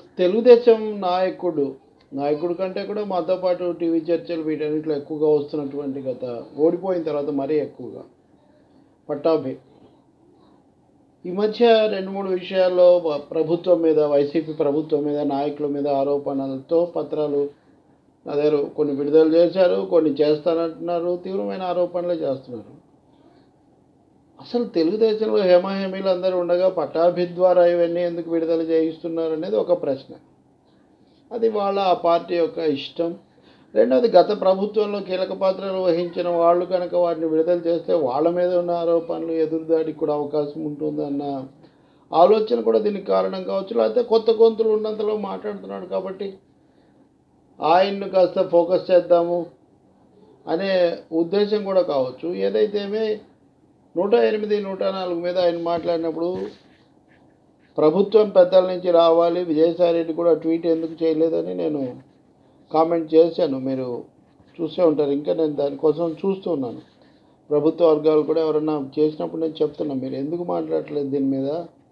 తెలుగుదేశం నాయకుడు నాయకుడు కంటే కూడా మాతో పాటు టీవీ చర్చలు వీటన్నిటిలో ఎక్కువగా వస్తున్నటువంటి గత ఓడిపోయిన తర్వాత మరీ ఎక్కువగా పట్టాభి ఈ మధ్య రెండు మూడు విషయాల్లో ప- ప్రభుత్వం మీద వైసీపీ ప్రభుత్వం మీద నాయకుల మీద ఆరోపణలతో పత్రాలు నా దగ్గర కొన్ని విడుదల చేశారు కొన్ని చేస్తానంటున్నారు తీవ్రమైన ఆరోపణలే చేస్తున్నారు అసలు తెలుగుదేశంలో హేమాహేమీలు అందరూ ఉండగా పట్టాభి ద్వారా ఇవన్నీ ఎందుకు విడుదల చేయిస్తున్నారు అనేది ఒక ప్రశ్న అది వాళ్ళ ఆ పార్టీ యొక్క ఇష్టం రెండవది గత ప్రభుత్వంలో కీలక పాత్రలు వహించిన వాళ్ళు కనుక వాటిని విడుదల చేస్తే వాళ్ళ మీద ఉన్న ఆరోపణలు ఎదురుదాడికి కూడా అవకాశం ఉంటుందన్న ఆలోచన కూడా దీనికి కారణం కావచ్చు లేకపోతే కొత్త గొంతులు ఉన్నంతలో మాట్లాడుతున్నాడు కాబట్టి ఆయన్ను కాస్త ఫోకస్ చేద్దాము అనే ఉద్దేశం కూడా కావచ్చు ఏదైతేమే నూట ఎనిమిది నూట నాలుగు మీద ఆయన మాట్లాడినప్పుడు ప్రభుత్వం పెద్దల నుంచి రావాలి విజయసాయి రెడ్డి కూడా ట్వీట్ ఎందుకు చేయలేదని నేను కామెంట్ చేశాను మీరు చూసే ఉంటారు ఇంకా నేను దానికోసం చూస్తున్నాను ప్రభుత్వ వర్గాలు కూడా ఎవరైనా చేసినప్పుడు నేను చెప్తున్నా మీరు ఎందుకు మాట్లాడట్లేదు దీని మీద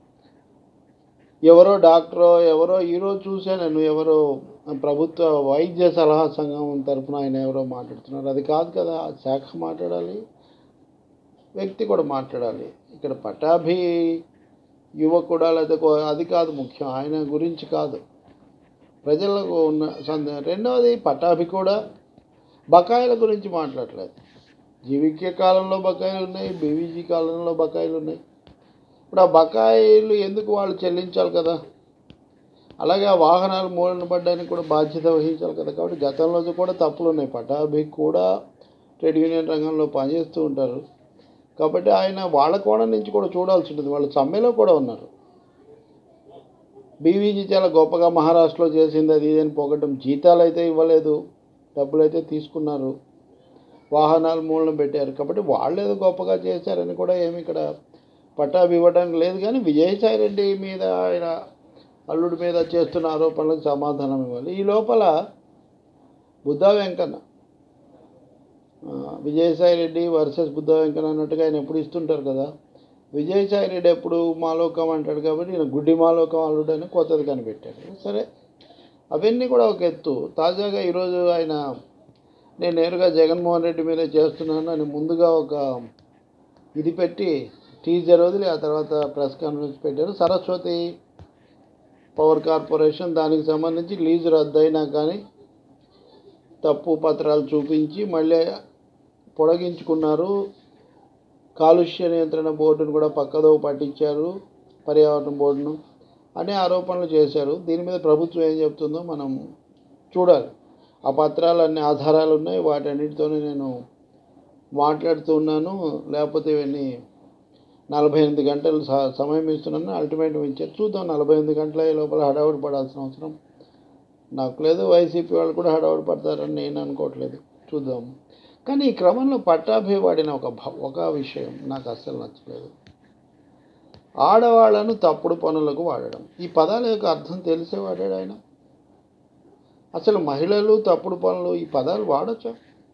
ఎవరో డాక్టరో ఎవరో ఈరోజు చూసా నేను ఎవరో ప్రభుత్వ వైద్య సలహా సంఘం తరఫున ఆయన ఎవరో మాట్లాడుతున్నారు అది కాదు కదా ఆ శాఖ మాట్లాడాలి వ్యక్తి కూడా మాట్లాడాలి ఇక్కడ పటాభి యువకుడా లేదా కో- అది కాదు ముఖ్యం ఆయన గురించి కాదు ప్రజలకు ఉన్న సందేహం రెండవది పటాభి కూడా బకాయిల గురించి మాట్లాడలేదు జీవికే కాలంలో బకాయిలు ఉన్నాయి బీవీజీ కాలంలో బకాయిలు ఉన్నాయి ఇప్పుడు ఆ బకాయిలు ఎందుకు వాళ్ళు చెల్లించాలి కదా అలాగే ఆ వాహనాలు మూలన పడ్డానికి కూడా బాధ్యత వహించాలి కదా కాబట్టి గతంలో కూడా తప్పులు ఉన్నాయి పటాభి కూడా ట్రేడ్ యూనియన్ రంగంలో పనిచేస్తూ ఉంటారు కాబట్టి ఆయన వాళ్ళ కోణం నుంచి కూడా చూడాల్సి ఉంటుంది వాళ్ళు సమ్మెలో కూడా ఉన్నారు బీవీజీ చాలా గొప్పగా మహారాష్ట్రలో చేసింది అది ఇది అని పొగటం జీతాలు అయితే ఇవ్వలేదు డబ్బులు అయితే తీసుకున్నారు వాహనాలు మూలన పెట్టారు కాబట్టి వాళ్ళు ఏదో గొప్పగా చేశారని కూడా ఏమి ఇక్కడ పట్టాభి ఇవ్వడానికి లేదు కానీ విజయసాయి రెడ్డి మీద ఆయన అల్లుడి మీద చేస్తున్న ఆరోపణలకు సమాధానం ఇవ్వాలి ఈ లోపల బుద్ధా వెంకన్న ఆ, విజయసాయి రెడ్డి వర్సెస్ బుద్ధ వెంకన్న అన్నట్టుగా ఆయన ఎప్పుడు ఇస్తుంటారు కదా విజయసాయి రెడ్డి ఎప్పుడు మాలోకం అంటాడు కాబట్టి ఈయన గుడ్డి మాలోకం అల్లుడు అని కొత్తది కనిపెట్టాడు సరే అవన్నీ కూడా ఒక ఎత్తు తాజాగా ఈరోజు ఆయన నేను నేరుగా జగన్మోహన్ రెడ్డి మీద చేస్తున్నాను అని ముందుగా ఒక ఇది పెట్టి టీజర్ వదిలి ఆ తర్వాత ప్రెస్ కాన్ఫరెన్స్ పెట్టారు సరస్వతి పవర్ కార్పొరేషన్ దానికి సంబంధించి లీజు రద్దయినా కానీ తప్పు పత్రాలు చూపించి మళ్ళీ పొడిగించుకున్నారు కాలుష్య నియంత్రణ బోర్డును కూడా పక్కదో పట్టించారు పర్యావరణ బోర్డును అనే ఆరోపణలు చేశారు దీని మీద ప్రభుత్వం ఏం చెప్తుందో మనం చూడాలి ఆ పత్రాలు అన్ని ఆధారాలు ఉన్నాయి వాటన్నిటితోనే నేను మాట్లాడుతున్నాను లేకపోతే ఇవన్నీ నలభై ఎనిమిది గంటలు స- సమయం ఇస్తున్నాను అల్టిమేటం ఇచ్చారు చూద్దాం నలభై ఎనిమిది గంటల ఈ లోపల హడావుడి పడాల్సిన అవసరం నాకు లేదు వైసీపీ వాళ్ళు కూడా హడావుడి పడతారని నేను అనుకోవట్లేదు చూద్దాం కానీ ఈ క్రమంలో పట్టాభి వాడిన ఒక భ- ఒక విషయం నాకు అస్సలు నచ్చలేదు ఆడవాళ్లను తప్పుడు పనులకు వాడడం ఈ పదాల యొక్క అర్థం తెలిసే వాడాడు ఆయన అసలు మహిళలు తప్పుడు పనులు ఈ పదాలు వాడచ్చా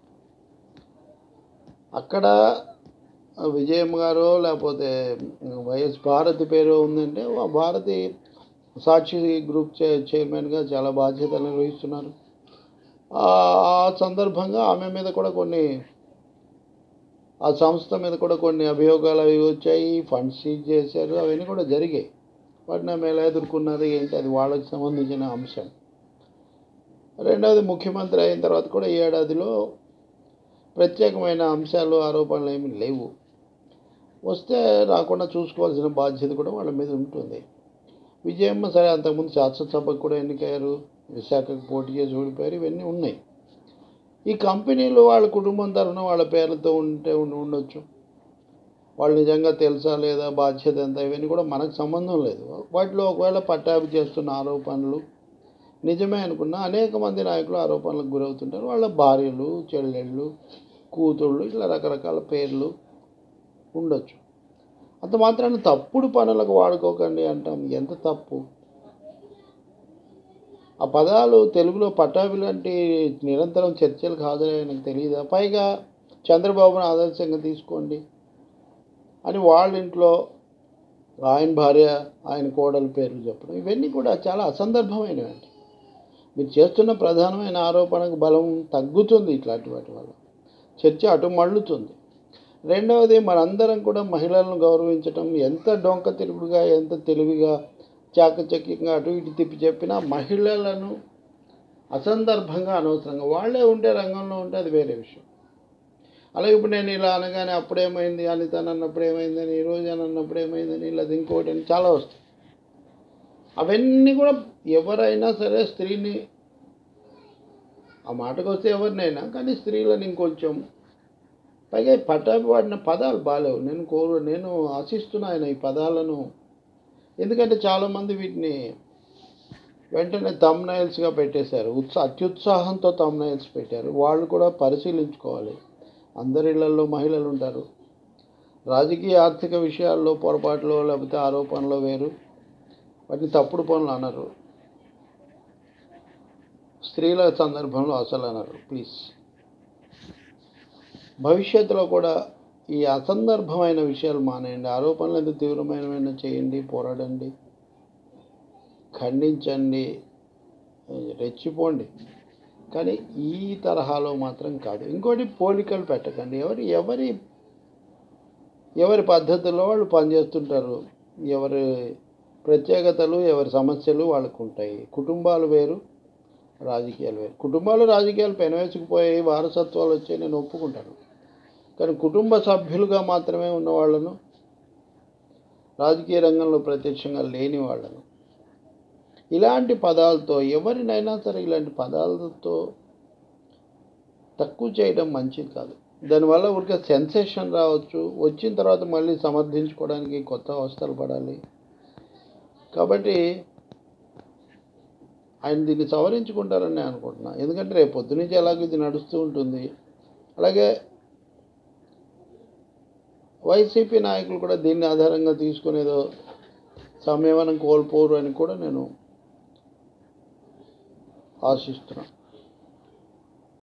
అక్కడ విజయమ్మ గారు లేకపోతే వైఎస్ భారతి పేరు ఉందంటే ఆ భారతి సాక్షి గ్రూప్ చే చైర్మన్గా చాలా బాధ్యతలు నిర్వహిస్తున్నారు ఆ ఆ సందర్భంగా ఆమె మీద కూడా కొన్ని ఆ సంస్థ మీద కూడా కొన్ని అభియోగాలు అవి వచ్చాయి ఫండ్స్ సీజ్ చేశారు అవన్నీ కూడా జరిగాయి వాటిని ఆమె ఎలా ఎదుర్కొన్నారు ఏంటి అది వాళ్ళకి సంబంధించిన అంశం రెండవది ముఖ్యమంత్రి అయిన తర్వాత కూడా ఈ ఏడాదిలో ప్రత్యేకమైన అంశాలు ఆరోపణలు ఏమీ లేవు వస్తే రాకుండా చూసుకోవాల్సిన బాధ్యత కూడా వాళ్ళ మీద ఉంటుంది విజయమ్మ సరే అంతకుముందు శాసనసభకు కూడా ఎన్నికయ్యారు విశాఖకు పోటీ చేసి ఓడిపోయారు ఇవన్నీ ఉన్నాయి ఈ కంపెనీలు వాళ్ళ కుటుంబం తరఫున వాళ్ళ పేర్లతో ఉంటే ఉండి ఉండొచ్చు వాళ్ళు నిజంగా తెలుసా లేదా బాధ్యత ఎంత ఇవన్నీ కూడా మనకు సంబంధం లేదు వాటిలో ఒకవేళ పట్టాభి చేస్తున్న ఆరోపణలు నిజమే అనుకున్న అనేక మంది నాయకులు ఆరోపణలకు గురవుతుంటారు వాళ్ళ భార్యలు చెల్లెళ్ళు కూతుళ్ళు ఇట్లా రకరకాల పేర్లు ఉండొచ్చు అంత మాత్రాన తప్పుడు పనులకు వాడుకోకండి అంటాం ఎంత తప్పు ఆ పదాలు తెలుగులో పట్టాభి లాంటి నిరంతరం చర్చలకు హాజరయ్యానికి తెలియదా పైగా చంద్రబాబును ఆదర్శంగా తీసుకోండి అని వాళ్ళ ఇంట్లో ఆయన భార్య ఆయన కోడల పేర్లు చెప్పడం ఇవన్నీ కూడా చాలా అసందర్భమైనవి మీరు చేస్తున్న ప్రధానమైన ఆరోపణకు బలం తగ్గుతుంది ఇట్లాంటి వాటి వల్ల చర్చ అటు మళ్ళుతుంది రెండవది మనందరం కూడా మహిళలను గౌరవించటం ఎంత డొంక తిరుగుడుగా ఎంత తెలివిగా చాకచక్యంగా అటు ఇటు తిప్పి చెప్పినా మహిళలను అసందర్భంగా అనవసరంగా వాళ్ళే ఉంటే రంగంలో ఉంటే అది వేరే విషయం అలాగే ఇప్పుడు నేను ఇలా అనగానే అప్పుడేమైంది అనిత అన్నప్పుడు ఏమైందని ఈ రోజు అని అన్నప్పుడు ఏమైందని ఇలా ఇంకోటి అని చాలా వస్తాయి అవన్నీ కూడా ఎవరైనా సరే స్త్రీని ఆ మాటకు వస్తే ఎవరినైనా కానీ స్త్రీలను ఇంకొంచెం పైగా ఈ పట్టాభి వాడిన పదాలు బాగాలేవు నేను కోరు నేను ఆశిస్తున్నా ఆయన ఈ పదాలను ఎందుకంటే చాలామంది వీటిని వెంటనే తమ్నైల్స్గా పెట్టేశారు ఉత్సా అత్యుత్సాహంతో తమ్నైల్స్ పెట్టారు వాళ్ళు కూడా పరిశీలించుకోవాలి అందరి ఇళ్లలో మహిళలు ఉంటారు రాజకీయ ఆర్థిక విషయాల్లో పొరపాట్లు లేకపోతే ఆరోపణలు వేరు వాటిని తప్పుడు పనులు అనరు స్త్రీల సందర్భంలో అసలు అనరు ప్లీజ్ భవిష్యత్తులో కూడా ఈ అసందర్భమైన విషయాలు మానేయండి ఆరోపణలు ఎంత తీవ్రమైన చేయండి పోరాడండి ఖండించండి రెచ్చిపోండి కానీ ఈ తరహాలో మాత్రం కాదు ఇంకోటి పోలికలు పెట్టకండి ఎవరి ఎవరి ఎవరి పద్ధతుల్లో వాళ్ళు పనిచేస్తుంటారు ఎవరి ప్రత్యేకతలు ఎవరి సమస్యలు వాళ్ళకు ఉంటాయి కుటుంబాలు వేరు రాజకీయాలు వేరు కుటుంబాలు రాజకీయాలు పెనవేసుకుపోయి వారసత్వాలు వచ్చాయి నేను ఒప్పుకుంటాను కానీ కుటుంబ సభ్యులుగా మాత్రమే ఉన్న వాళ్ళను రాజకీయ రంగంలో ప్రత్యక్షంగా లేని వాళ్ళను ఇలాంటి పదాలతో ఎవరినైనా సరే ఇలాంటి పదాలతో తక్కువ చేయడం మంచిది కాదు దానివల్ల ఊరికే సెన్సేషన్ రావచ్చు వచ్చిన తర్వాత మళ్ళీ సమర్థించుకోవడానికి కొత్త అవస్థలు పడాలి కాబట్టి ఆయన దీన్ని సవరించుకుంటారని నేను అనుకుంటున్నా ఎందుకంటే రేపు పొద్దు నుంచి ఎలాగో ఇది నడుస్తూ ఉంటుంది అలాగే వైసీపీ నాయకులు కూడా దీన్ని ఆధారంగా తీసుకునేదో సంయమనం కోల్పోరు అని కూడా నేను ఆశిస్తున్నాను